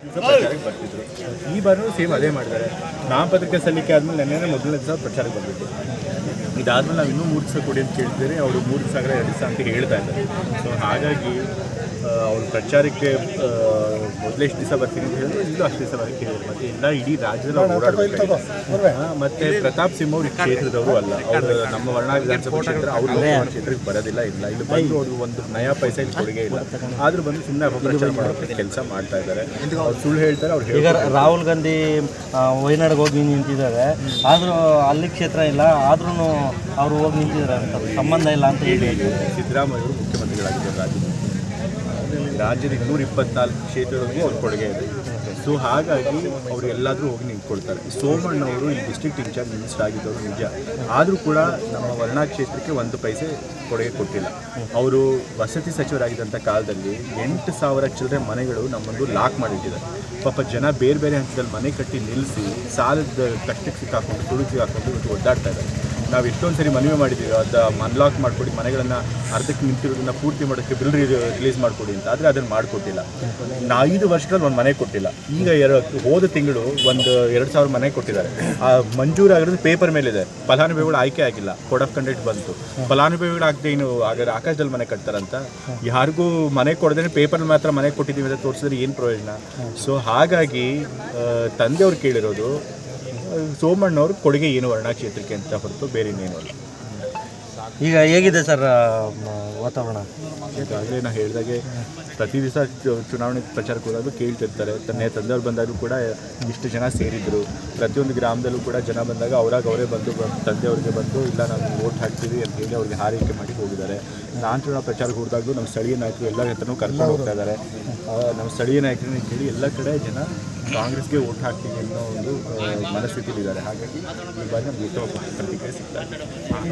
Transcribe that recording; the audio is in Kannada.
ಪ್ರಚಾರಕ್ಕೆ ಬರ್ತಿದ್ರು ಈ ಬಾರಿನೂ ಸೇಮ್ ಅದೇ ಮಾಡಿದ್ದಾರೆ ನಾಮಪತ್ರಕ್ಕೆ ಸಲ್ಲಿಕೆ ಆದ್ಮೇಲೆ ನೆನ್ನೆ ಮೊದಲನೇ ದಿವಸ ಪ್ರಚಾರಕ್ಕೆ ಬಂದಿತ್ತು ಇದಾದ್ಮೇಲೆ ನಾವು ಇನ್ನೂ ಮೂರು ದಿವಸ ಕೊಡಿ ಅಂತ ಕೇಳಿದ್ರೆ ಅವರು ಮೂರು ದಿವಸ ಆಗಲ್ಲ ಎರಡು ದಿವಸ ಅಂತ ಹೇಳ್ತಾ ಇದ್ದಾರೆ ಸೊ ಹಾಗಾಗಿ ಅವರು ಪ್ರಚಾರಕ್ಕೆ ಮೊದಲು ಎಷ್ಟು ದಿವಸ ಬರ್ತೀನಿ ಅಂತ ಹೇಳಿದ್ರೆ ಇಲ್ಲೂ ಅಷ್ಟು ದಿವಸ ಬರೋಕ್ಕೆ ಹೇಳಿದ್ರು ಮತ್ತೆ ಎಲ್ಲ ಇಡೀ ರಾಜ್ಯದಲ್ಲಿ ಅವ್ರು ಓಡಾಡ್ಬೇಕು ಮತ್ತೆ ಪ್ರತಾಪ್ ಸಿಂಹ ಅವರು ಈ ಕ್ಷೇತ್ರದವರು ಅಲ್ಲ ಅವರು ನಮ್ಮ ವರ್ಣ ವಿಧಾನಸಭಾ ಕ್ಷೇತ್ರ ಅವರು ಲೋಕಸಭಾ ಕ್ಷೇತ್ರಕ್ಕೆ ಬರೋದಿಲ್ಲ ಇಲ್ಲ ಇಲ್ಲಿ ಬಂದು ಅವರು ಒಂದು ನಯಾ ಪೈಸೆ ಇಲ್ಲಿ ಕೊಡುಗೆ ಇಲ್ಲ ಆದ್ರೂ ಬಂದು ಸುಮ್ಮನೆ ಅಪಪ್ರಚಾರ ಮಾಡೋಕ್ಕೆ ಕೆಲಸ ಮಾಡ್ತಾ ಇದ್ದಾರೆ ಅವ್ರು ಸುಳ್ಳು ಹೇಳ್ತಾರೆ ಅವ್ರು ಈಗ ಹೇಳ್ತಾರೆ ರಾಹುಲ್ ಗಾಂಧಿ ಆ, ವಯನಾಡ್ಗೆ ಹೋಗಿ ನಿಂತಿದ್ದಾರೆ ಆದರೂ ಅಲ್ಲಿ ಕ್ಷೇತ್ರ ಇಲ್ಲ ಆದ್ರೂ ಅವರು ಹೋಗಿ ನಿಂತಿದ್ದಾರೆ ಅಂತ ಸಂಬಂಧ ಇಲ್ಲ ಅಂತ ಹೇಳಿ ಸಿದ್ದರಾಮಯ್ಯ ಅವರು ಮುಖ್ಯಮಂತ್ರಿಗಳಾಗಿದ್ದಾರೆ ರಾಜ್ಯದ ರಾಜ್ಯದ ಇನ್ನೂರ ಇಪ್ಪತ್ನಾಲ್ಕು ಕ್ಷೇತ್ರಗಳಿಗೂ ಅವ್ರ ಕೊಡುಗೆ ಇದೆ ಸೊ ಹಾಗಾಗಿ ಅವರು ಎಲ್ಲಾದರೂ ಹೋಗಿ ನಿಂತ್ಕೊಳ್ತಾರೆ ಸೋಮಣ್ಣವರು ಈ ಡಿಸ್ಟ್ರಿಕ್ಟ್ ಇನ್ಚಾರ್ಜ್ ಮಿನಿಸ್ಟರ್ ಆಗಿದ್ದವರು ನಿಜ ಆದರೂ ಕೂಡ ನಮ್ಮ ವರ್ಣಾ ಕ್ಷೇತ್ರಕ್ಕೆ ಒಂದು ಪೈಸೆ ಕೊಡುಗೆ ಕೊಟ್ಟಿಲ್ಲ ಅವರು ವಸತಿ ಸಚಿವರಾಗಿದ್ದಂಥ ಕಾಲದಲ್ಲಿ ಎಂಟು ಸಾವಿರ ಚಿಲ್ಲರೆ ಮನೆಗಳು ನಮ್ಮೊಂದು ಲಾಕ್ ಮಾಡಿಟ್ಟಿದ್ದಾರೆ ಪಾಪ ಜನ ಬೇರೆ ಬೇರೆ ಹಂತದಲ್ಲಿ ಮನೆ ಕಟ್ಟಿ ನಿಲ್ಲಿಸಿ ಸಾಲದ ಕಷ್ಟಕ್ಕೆ ಸಿಕ್ಕಾಕೊಂಡು ತುಳುಕಿ ಸಿಕ್ಕಾಕೊಂಡು ಇವತ್ತು ಒದ್ದಾಡ್ತಾ ಇದ್ದಾರೆ ನಾವು ಎಷ್ಟೊಂದು ಸರಿ ಮನವಿ ಮಾಡಿದ್ದೀವಿ ಅದು ಅನ್ಲಾಕ್ ಮಾಡಿಕೊಡಿ ಮನೆಗಳನ್ನು ಅರ್ಧಕ್ಕೆ ನಿಂತಿರೋದನ್ನ ಪೂರ್ತಿ ಮಾಡೋಕ್ಕೆ ಬಿಲ್ ರಿಲೀಸ್ ಮಾಡಿಕೊಡಿ ಅಂತ ಆದರೆ ಅದನ್ನು ಮಾಡಿಕೊಟ್ಟಿಲ್ಲ ನಾ ಐದು ವರ್ಷದಲ್ಲಿ ಒಂದು ಮನೆ ಕೊಟ್ಟಿಲ್ಲ ಈಗ ಎರಡು ಹೋದ ತಿಂಗಳು ಒಂದು ಎರಡು ಸಾವಿರ ಮನೆ ಕೊಟ್ಟಿದ್ದಾರೆ ಆ ಮಂಜೂರಾಗಿರೋದು ಪೇಪರ್ ಮೇಲಿದೆ ಫಲಾನುಭವಿಗಳು ಆಯ್ಕೆ ಆಗಿಲ್ಲ ಕೋಡ್ ಆಫ್ ಕಂಡಕ್ಟ್ ಬಂತು ಫಲಾನುಭವಿಗಳು ಆಗದೆ ಇನ್ನು ಹಾಗಾದ್ರೆ ಆಕಾಶದಲ್ಲಿ ಮನೆ ಕಟ್ತಾರಂತ ಯಾರಿಗೂ ಮನೆ ಕೊಡದೇ ಪೇಪರ್ ಮಾತ್ರ ಮನೆ ಕೊಟ್ಟಿದ್ದೀವಿ ಅಂತ ತೋರಿಸಿದ್ರೆ ಏನು ಪ್ರಯೋಜನ ಸೊ ಹಾಗಾಗಿ ಆ, ತಂದೆಯವ್ರು ಕೇಳಿರೋದು ಸೋಮಣ್ಣವ್ರ ಕೊಡುಗೆ ಏನು ವರ್ಣ ಕ್ಷೇತ್ರಕ್ಕೆ ಅಂತ ಹೊರತು ಬೇರೆ ಇನ್ನೇನು ಅಲ್ಲ ಈಗ ಹೇಗಿದೆ ಸರ್ ಆ, ಮ- ವಾತಾವರಣ ಈಗಾಗಲೇ ನಾ ಹೇಳಿದಾಗೆ ಪ್ರತಿ ದಿವಸ ಚುನಾವಣೆ ಪ್ರಚಾರಕ್ಕೆ ಹೋದಾಗ ಕೇಳ್ತಿರ್ತಾರೆ ತನ್ನೆ ತಂದೆಯವ್ರು ಬಂದಾಗಲೂ ಕೂಡ ಇಷ್ಟು ಜನ ಸೇರಿದ್ರು ಪ್ರತಿಯೊಂದು ಗ್ರಾಮದಲ್ಲೂ ಕೂಡ ಜನ ಬಂದಾಗ ಅವರಾಗ ಅವರೇ ಬಂದು ಬಂದು ತಂದೆಯವ್ರಿಗೆ ಬಂದು ಇಲ್ಲ ನಾವು ವೋಟ್ ಹಾಕ್ತೀವಿ ಅಂತ ಹೇಳಿ ಅವ್ರಿಗೆ ಹಾರೈಕೆ ಮಾಡಿ ಹೋಗಿದ್ದಾರೆ ನಾನು ಚುನಾವಣಾ ಪ್ರಚಾರಕ್ಕೆ ಹೋದಾಗಲೂ ನಮ್ಮ ಸ್ಥಳೀಯ ನಾಯಕರು ಎಲ್ಲ ಹತ್ರನೂ ಕರ್ಕೊಂಡು ಹೋಗ್ತಾ ಇದ್ದಾರೆ ಆ, ನಮ್ಮ ಸ್ಥಳೀಯ ನಾಯಕರನ್ನ ಕೇಳಿ ಎಲ್ಲ ಕಡೆ ಜನ ಕಾಂಗ್ರೆಸ್ಗೆ ವೋಟ್ ಹಾಕ್ತೀವಿ ಅನ್ನೋ ಒಂದು ಆ, ಮನಸ್ಥಿತಿಲಿದ್ದಾರೆ ಹಾಗಾಗಿ ಈ ಬಾರಿ ನಮ್ಗೆ ಉತ್ತಮ ಪ್ರತಿಕ್ರಿಯೆ ಸಿಗ್ತಾ ಇದೆ